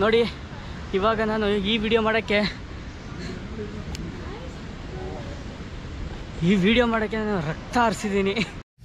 ನೋಡಿ ಇವಾಗ ನಾನು ಈ ವಿಡಿಯೋ ಮಾಡೋಕ್ಕೆ ಈ ವಿಡಿಯೋ ಮಾಡೋಕ್ಕೆ ನಾನು ರಕ್ತ ಹರಿಸಿದ್ದೀನಿ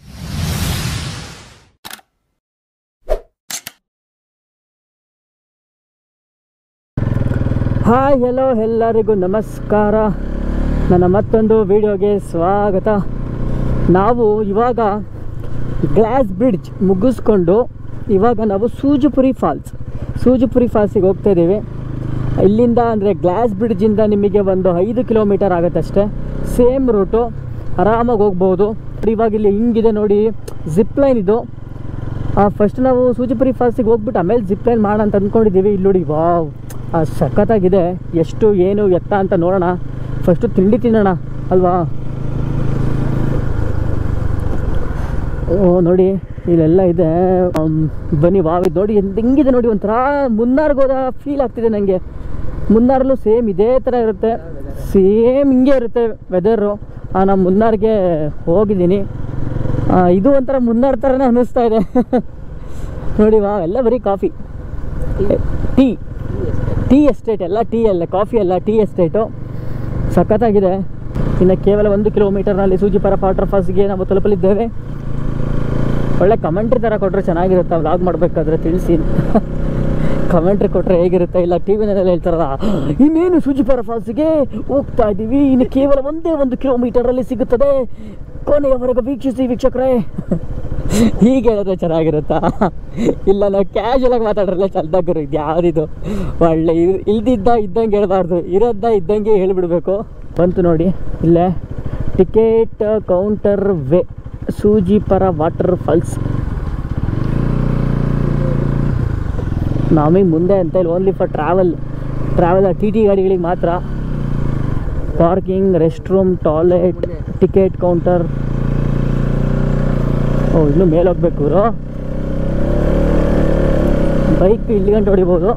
ಹಾಯ್ ಹಲೋ ಎಲ್ಲರಿಗೂ ನಮಸ್ಕಾರ ನನ್ನ ಮತ್ತೊಂದು ವಿಡಿಯೋಗೆ ಸ್ವಾಗತ ನಾವು ಇವಾಗ ಗ್ಲಾಸ್ ಬ್ರಿಡ್ಜ್ ಮುಗಿಸ್ಕೊಂಡು ಇವಾಗ ನಾವು ಸೂಜುಪುರಿ ಫಾಲ್ಸ್ ಸೂಜುಪುರಿ ಫಾಲ್ಸಿಗೆ ಹೋಗ್ತಾ ಇದ್ದೀವಿ ಇಲ್ಲಿಂದ ಅಂದರೆ ಗ್ಲಾಸ್ ಬ್ರಿಡ್ಜಿಂದ ನಿಮಗೆ ಒಂದು ಐದು ಕಿಲೋಮೀಟರ್ ಆಗುತ್ತಷ್ಟೇ ಸೇಮ್ ರೂಟು ಆರಾಮಾಗಿ ಹೋಗ್ಬೋದು ಇವಾಗ ಇಲ್ಲಿ ಹಿಂಗಿದೆ ನೋಡಿ ಜಿಪ್ ಲೈನ್ ಇದು ಫಸ್ಟ್ ನಾವು ಸೂಜಿಪುರಿ ಫಾಲ್ಸಿಗೆ ಹೋಗ್ಬಿಟ್ಟು ಆಮೇಲೆ ಜಿಪ್ ಲೈನ್ ಮಾಡೋಣ ಅಂತ ಅಂದ್ಕೊಂಡಿದ್ದೀವಿ ಇಲ್ಲಿ ನೋಡಿ ವಾವ್ ಆ ಸಖತ್ತಾಗಿದೆ ಎಷ್ಟು ಏನು ಎತ್ತ ಅಂತ ನೋಡೋಣ ಫಸ್ಟು ತಿಂಡಿ ತಿನ್ನೋಣ ಅಲ್ವಾ ಓ ನೋಡಿ ಇಲ್ಲೆಲ್ಲ ಇದೆ ಆಮ್, ಬನ್ನಿ ವಾವ್ ಇದು ನೋಡಿ ಎಂತ ಹೆಂಗಿದೆ ನೋಡಿ ಒಂಥರ ಮುನ್ನಾರ್ಗೆ ಹೋದ ಫೀಲ್ ಆಗ್ತಿದೆ ನನಗೆ ಮುನ್ನಾರಲ್ಲೂ ಸೇಮ್ ಇದೇ ಥರ ಇರುತ್ತೆ ಸೇಮ್ ಹಿಂಗೆ ಇರುತ್ತೆ ವೆದರು ನಾನು ಮುನ್ನಾರ್ಗೆ ಹೋಗಿದ್ದೀನಿ ಆ, ಇದು ಒಂಥರ ಮುನ್ನಾರ್ ಥರನೇ ಅನ್ನಿಸ್ತಾ ಇದೆ ನೋಡಿ ವಾ ಎಲ್ಲ ಬರೀ ಕಾಫಿ ಟೀ ಟೀ ಎಸ್ಟೇಟ್ ಎಲ್ಲ ಟೀ ಅಲ್ಲ ಕಾಫಿ ಅಲ್ಲ ಟೀ ಎಸ್ಟೇಟು ಸಖತ್ತಾಗಿದೆ ಇನ್ನು ಕೇವಲ ಒಂದು ಕಿಲೋಮೀಟರ್ನಲ್ಲಿ ಸೂಜಿಪರ ವಾಟರ್ ಫಾಲ್ಸ್ಗೆ ನಾವು ತಲುಪಲಿದ್ದೇವೆ ಒಳ್ಳೆ ಕಮೆಂಟ್ರಿ ಥರ ಕೊಟ್ಟರೆ ಚೆನ್ನಾಗಿರುತ್ತೆ ವ್ಲಾಗ್ ಮಾಡಬೇಕಾದ್ರೆ ತಿಳಿಸಿ ಕಮೆಂಟ್ರಿ ಕೊಟ್ಟರೆ ಹೇಗಿರುತ್ತೆ ಇಲ್ಲ ಟಿ ವಿನಲ್ಲಿ ಹೇಳ್ತಾರಲ್ಲ ಇನ್ನೇನು ಸೂಜಿಪರ ಫಾಲ್ಸ್ಗೆ ಹೋಗ್ತಾ ಇದ್ದೀವಿ ಇನ್ನು ಕೇವಲ ಒಂದೇ ಒಂದು ಕಿಲೋಮೀಟರಲ್ಲಿ ಸಿಗುತ್ತದೆ ಕೊನೆಯವರೆಗೂ ವೀಕ್ಷಿಸಿ ವೀಕ್ಷಕರೇ ಹೀಗೆ ಹೇಳಿದ್ರೆ ಚೆನ್ನಾಗಿರುತ್ತಾ ಇಲ್ಲ ನಾವು ಕ್ಯಾಶುವಲ್ ಆಗಿ ಮಾತಾಡ್ರಲ್ಲ ಚಲ್ದಾಗರು ಇದು ಯಾವ್ದಿದು ಒಳ್ಳೆ ಇಲ್- ಇಲ್ದಿದ್ದ ಇದ್ದಂಗೆ ಹೇಳ್ಬಾರ್ದು ಇರೋದ್ದ ಇದ್ದಂಗೆ ಹೇಳ್ಬಿಡ್ಬೇಕು ಬಂತು ನೋಡಿ ಇಲ್ಲೇ ticket counter way Soochipara water falls ನಮಗೆ ಮುಂದೆ ಅಂತ ಇಲ್ಲಿ only for travel travel T T ಗಾಡಿಗಳಿಗೆ ಮಾತ್ರ parking rest room toilet ticket counter ಓ ಇನ್ನೂ ಮೇಲೆ ಹೋಗ್ಬೇಕು ಇವರು ಬೈಕ್ ಇಲ್ಲಿ ಗಂಟೆ ಹೊಡಿಬೋದು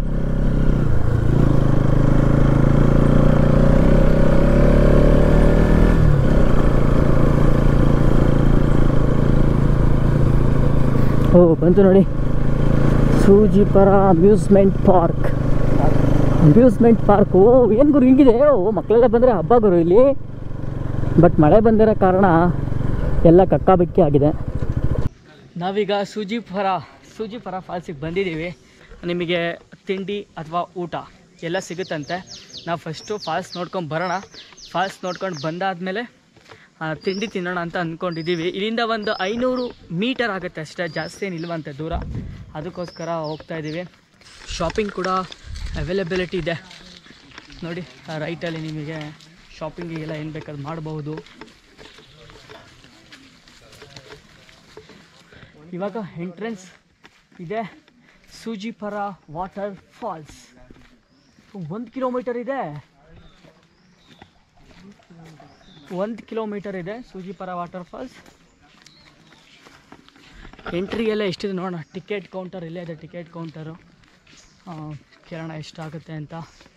ಓ ಬಂತು ನೋಡಿ Soochipara amusement park amusement park ಓ ಏನು ಗುರು ಹಿಂಗಿದೆ ಓ ಮಕ್ಕಳೆಲ್ಲ ಬಂದರೆ ಹಬ್ಬ ಗುರು ಇಲ್ಲಿ ಬಟ್ ಮಳೆ ಬಂದಿರೋ ಕಾರಣ ಎಲ್ಲ ಕಕ್ಕಾಬಿಕ್ಕಿ ಆಗಿದೆ ನಾವೀಗ ಸೂಜಿಪರ ಸೂಜಿಪರ ಫಾಲ್ಸಿಗೆ ಬಂದಿದ್ದೀವಿ ನಿಮಗೆ ತಿಂಡಿ ಅಥವಾ ಊಟ ಎಲ್ಲ ಸಿಗುತ್ತಂತೆ ನಾವು ಫಸ್ಟು ಫಾಲ್ಸ್ ನೋಡ್ಕೊಂಡು ಬರೋಣ ಫಾಲ್ಸ್ ನೋಡ್ಕೊಂಡು ಬಂದಾದಮೇಲೆ ತಿಂಡಿ ತಿನ್ನೋಣ ಅಂತ ಅಂದ್ಕೊಂಡಿದ್ದೀವಿ ಇಲ್ಲಿಂದ ಒಂದು ಐನೂರು ಮೀಟರ್ ಆಗುತ್ತೆ ಅಷ್ಟೇ ಜಾಸ್ತಿ ಏನು ಇಲ್ವಂತೆ ದೂರ ಅದಕ್ಕೋಸ್ಕರ ಹೋಗ್ತಾ ಇದ್ದೀವಿ ಶಾಪಿಂಗ್ ಕೂಡ ಅವೈಲಬಿಲಿಟಿ ಇದೆ ನೋಡಿ ಆ ರೈಟಲ್ಲಿ ನಿಮಗೆ ಶಾಪಿಂಗಿಗೆಲ್ಲ ಏನು ಬೇಕಾದ್ರೂ ಮಾಡಬಹುದು ಇವಾಗ ಎಂಟ್ರೆನ್ಸ್ ಇದೆ ಸೂಜಿಪರ ವಾಟರ್ ಫಾಲ್ಸ್ ಒಂದು ಕಿಲೋಮೀಟರ್ ಇದೆ ಒಂದು ಕಿಲೋಮೀಟರ್ ಇದೆ ಸೂಜಿಪರ ವಾಟರ್ ಫಾಲ್ಸ್ ಎಂಟ್ರಿ ಎಲ್ಲ ಎಷ್ಟಿದೆ ನೋಡೋಣ ಟಿಕೆಟ್ ಕೌಂಟರ್ ಇಲ್ಲೇ ಇದೆ ಟಿಕೆಟ್ ಕೌಂಟರು ಕೇಳೋಣ ಎಷ್ಟಾಗುತ್ತೆ ಅಂತ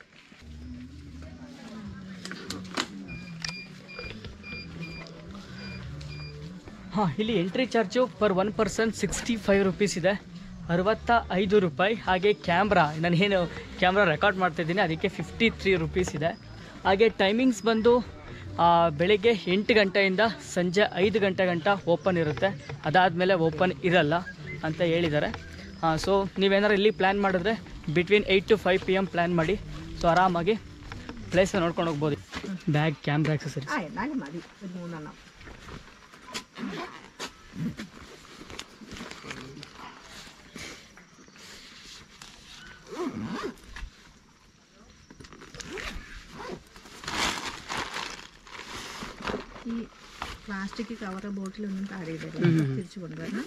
ಹಾಂ ಇಲ್ಲಿ entry charge per one person sixty five rupees ಇದೆ ಅರವತ್ತ ಐದು ರೂಪಾಯಿ ಹಾಗೆ ಕ್ಯಾಮ್ರಾ ನಾನು ಏನು ಕ್ಯಾಮ್ರಾ ರೆಕಾರ್ಡ್ ಮಾಡ್ತಾಯಿದ್ದೀನಿ ಅದಕ್ಕೆ ಫಿಫ್ಟಿ ತ್ರೀ ರುಪೀಸ್ ಇದೆ ಹಾಗೆ ಟೈಮಿಂಗ್ಸ್ ಬಂದು ಆ, ಬೆಳಿಗ್ಗೆ ಎಂಟು ಗಂಟೆಯಿಂದ ಸಂಜೆ ಐದು ಗಂಟೆ ಗಂಟ ಓಪನ್ ಇರುತ್ತೆ ಅದಾದಮೇಲೆ ಓಪನ್ ಇರಲ್ಲ ಅಂತ ಹೇಳಿದ್ದಾರೆ ಸೊ ನೀವೇನಾರು ಇಲ್ಲಿ ಪ್ಲ್ಯಾನ್ ಮಾಡಿದ್ರೆ between eight to five P M plan ಮಾಡಿ ಸೊ ಆರಾಮಾಗಿ ಪ್ಲೇಸ್ನ ನೋಡ್ಕೊಂಡು ಹೋಗ್ಬೋದು ಬ್ಯಾಗ್ ಕ್ಯಾಮ್ರಾ ಆಕ್ಸೆಸರೀಸ್ Ah, ನಾಳೆ ಮಾಡಿ ಇದು ಮೂರನ್ನ ನಾವು ഈ പ്ലാസ്റ്റിക് കവർ ബോട്ടിലൊന്നും താഴെയില്ല തിരിച്ചു കൊണ്ടുവരണം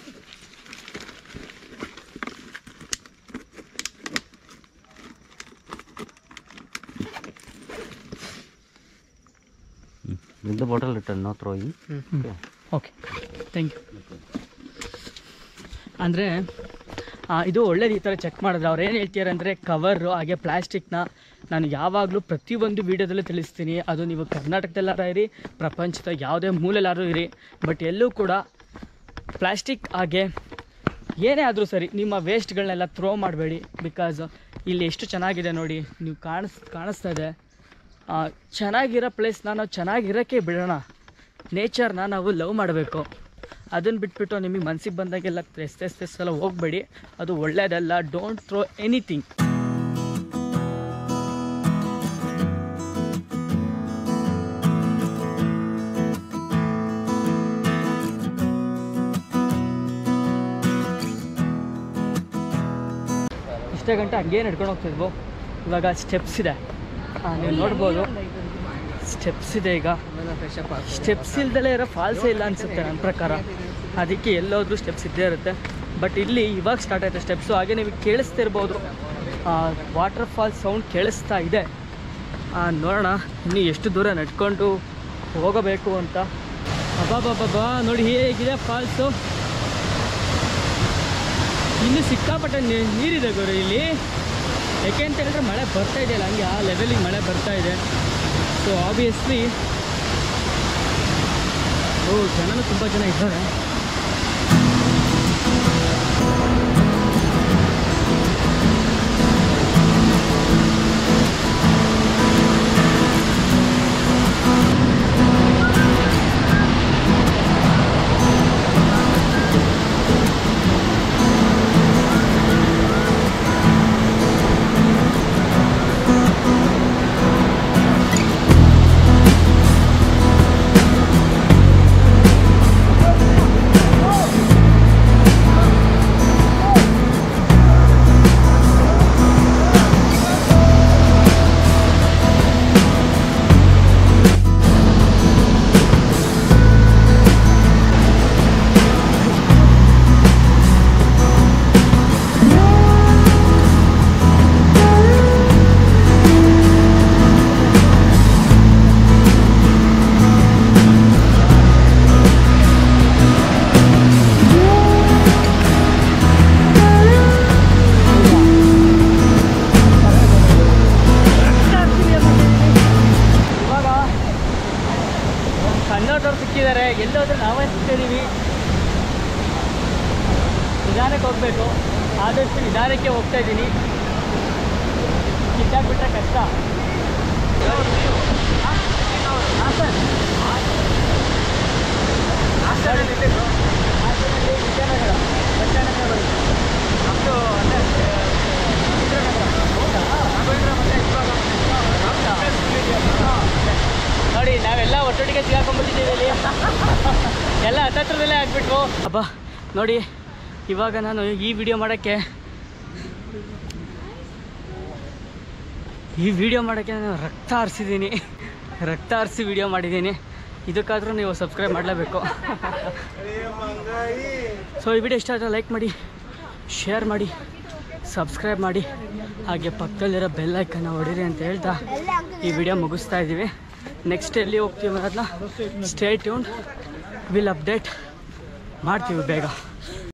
With the bottle return, no throwing. Okay thank you ಅಂದರೆ ಇದು ಒಳ್ಳೇದು ಈ ಥರ ಚೆಕ್ ಮಾಡಿದ್ರೆ ಅವ್ರು ಏನು ಹೇಳ್ತಿದ್ದಾರೆ ಅಂದರೆ ಕವರು ಹಾಗೆ ಪ್ಲಾಸ್ಟಿಕ್ನ ನಾನು ಯಾವಾಗಲೂ ಪ್ರತಿಯೊಂದು ವೀಡಿಯೋದಲ್ಲೂ ತಿಳಿಸ್ತೀನಿ ಅದು ನೀವು ಕರ್ನಾಟಕದಲ್ಲಾರ ಇರಿ ಪ್ರಪಂಚದ ಯಾವುದೇ ಮೂಲೆಲ್ಲಾದ್ರೂ ಇರಿ ಬಟ್ ಎಲ್ಲೂ ಕೂಡ ಪ್ಲಾಸ್ಟಿಕ್ ಹಾಗೆ ಏನೇ ಆದರೂ ಸರಿ ನಿಮ್ಮ ವೇಸ್ಟ್ಗಳನ್ನೆಲ್ಲ ಥ್ರೋ ಮಾಡಬೇಡಿ ಬಿಕಾಸ್ ಇಲ್ಲಿ ಎಷ್ಟು ಚೆನ್ನಾಗಿದೆ ನೋಡಿ ನೀವು ಕಾಣಿಸ್ ಕಾಣಿಸ್ತಾ ಇದೆ ಆ, ಚೆನ್ನಾಗಿರೋ ಪ್ಲೇಸ್ನ ನಾವು ಚೆನ್ನಾಗಿರೋಕ್ಕೆ ಬಿಡೋಣ ನೇಚರ್ನ ನಾವು ಲವ್ ಮಾಡಬೇಕು ಅದನ್ನು ಬಿಟ್ಬಿಟ್ಟು ನಿಮಗೆ ಮನ್ಸಿಗೆ ಬಂದಾಗೆಲ್ಲ ಎಸ್ ಎಸ್ ಎಸ್ ಎಲ್ಲ ಹೋಗಬೇಡಿ ಅದು ಒಳ್ಳೆಯದಲ್ಲ ಡೋಂಟ್ ಥ್ರೋ ಎನಿಥಿಂಗ್ ಇಷ್ಟೇ ಗಂಟೆ ಹಂಗೆ ನಡ್ಕೊಂಡು ಹೋಗ್ತಿದ್ವು ಇವಾಗ ಸ್ಟೆಪ್ಸ್ ಇದೆ ಆ, ನೀವು ನೋಡ್ಬೋದು ಸ್ಟೆಪ್ಸ್ ಇದೆ ಈಗ ಸ್ಟೆಪ್ಸ್ ಇಲ್ದಲೇ ಇರೋ ಫಾಲ್ಸೇ ಇಲ್ಲ ಅನಿಸುತ್ತೆ ನನ್ನ ಪ್ರಕಾರ ಅದಕ್ಕೆ ಎಲ್ಲೋದ್ರೂ ಸ್ಟೆಪ್ಸ್ ಇದ್ದೇ ಇರುತ್ತೆ ಬಟ್ ಇಲ್ಲಿ ಇವಾಗ ಸ್ಟಾರ್ಟ್ ಆಯ್ತು ಸ್ಟೆಪ್ಸು ಹಾಗೆ ನೀವು ಕೇಳಿಸ್ತಿರ್ಬೋದು ವಾಟರ್ ಫಾಲ್ಸ್ ಸೌಂಡ್ ಕೇಳಿಸ್ತಾ ಇದೆ ಆ, ನೋಡೋಣ ಇನ್ನು ಎಷ್ಟು ದೂರ ನಡ್ಕೊಂಡು ಹೋಗಬೇಕು ಅಂತ ಅಬ್ಬಾ ನೋಡಿ ಹೇಗಿದೆ ಫಾಲ್ಸು ಇನ್ನು ಸಿಕ್ಕಾಪಟ್ಟೆ ನೀ- ನೀರಿದೆ ಗುರು ಇಲ್ಲಿ ಯಾಕೆ ಅಂತ ಹೇಳಿದ್ರೆ ಮಳೆ ಬರ್ತಾ ಇದೆಯಲ್ಲ ಹಂಗೆ ಆ ಲೆವೆಲಿಗೆ ಮಳೆ ಬರ್ತಾ ಇದೆ ಸೊ ಆಬ್ವಿಯಸ್ಲಿ ಓ ಜನನೂ ತುಂಬ ಜನ ಇದ್ದಾರೆ ಇವಾಗ ಕನ್ನಡದವ್ರು ಸಿಕ್ಕಿದ್ದಾರೆ ಎಲ್ಲೋದ್ರೂ ನಾವೇ ಸಿಕ್ಕಿದ್ದೀವಿ ನಿಧಾನಕ್ಕೆ ಹೋಗಬೇಕು ಆದಷ್ಟು ನಿಧಾನಕ್ಕೆ ಹೋಗ್ತಾ ಇದ್ದೀನಿ ಕಿತ್ತಾಕ್ಬಿಟ್ರೆ ಕಷ್ಟ ಹಾಂ ಸರ್ ಹಾಸನಲ್ಲಿ ವಿಜಯನಗರ ಬಸ್ ಸ್ಟ್ಯಾಂಡ್ ಹತ್ರ ಬರುತ್ತೆ ನಮ್ಮದು ಅಲ್ಲೇ ಚಿತ್ರನಗರ ಹೌದಾ ರಾಘವೇಂದ್ರ ಮತ್ತೆ ಇವಾಗ ನೋಡಿ ನಾವೆಲ್ಲ ಒಟ್ಟೊಟ್ಟಿಗೆ ಸಿಗಾಕೊಂಡ್ಬಿಟ್ಟಿದ್ದೀವಿ ಇಲ್ಲಿ ಎಲ್ಲ ಹತ್ತತ್ರದಲ್ಲೇ ಆಗ್ಬಿಟ್ವು ಅಬ್ಬಾ ನೋಡಿ ಇವಾಗ ನಾನು ಈ ವಿಡಿಯೋ ಮಾಡೋಕ್ಕೆ ಈ ವಿಡಿಯೋ ಮಾಡೋಕ್ಕೆ ನಾನು ರಕ್ತ ಹರಿಸಿದ್ದೀನಿ ರಕ್ತ ಹರಿಸಿ ವಿಡಿಯೋ ಮಾಡಿದ್ದೀನಿ ಇದಕ್ಕಾದರೂ ನೀವು ಸಬ್ಸ್ಕ್ರೈಬ್ ಮಾಡಲೇಬೇಕು ಸೊ ಈ ವಿಡಿಯೋ ಇಷ್ಟ ಆದರೆ ಲೈಕ್ ಮಾಡಿ ಶೇರ್ ಮಾಡಿ ಸಬ್ಸ್ಕ್ರೈಬ್ ಮಾಡಿ ಹಾಗೆ ಪಕ್ಕದಲ್ಲಿರೋ ಬೆಲ್ ಐಕನ್ನ ಹೊಡೀರಿ ಅಂತ ಹೇಳ್ತಾ ಈ ವಿಡಿಯೋ ಮುಗಿಸ್ತಾ ಇದ್ದೀವಿ ನೆಕ್ಸ್ಟ್ ಎಲ್ಲಿ ಹೋಗ್ತೀವಿ ಅನ್ನೋದನ್ನ ಸ್ಟೇ ಟ್ಯೂನ್ ವಿಲ್ ಅಪ್ಡೇಟ್ ಮಾಡ್ತೀವಿ ಬೇಗ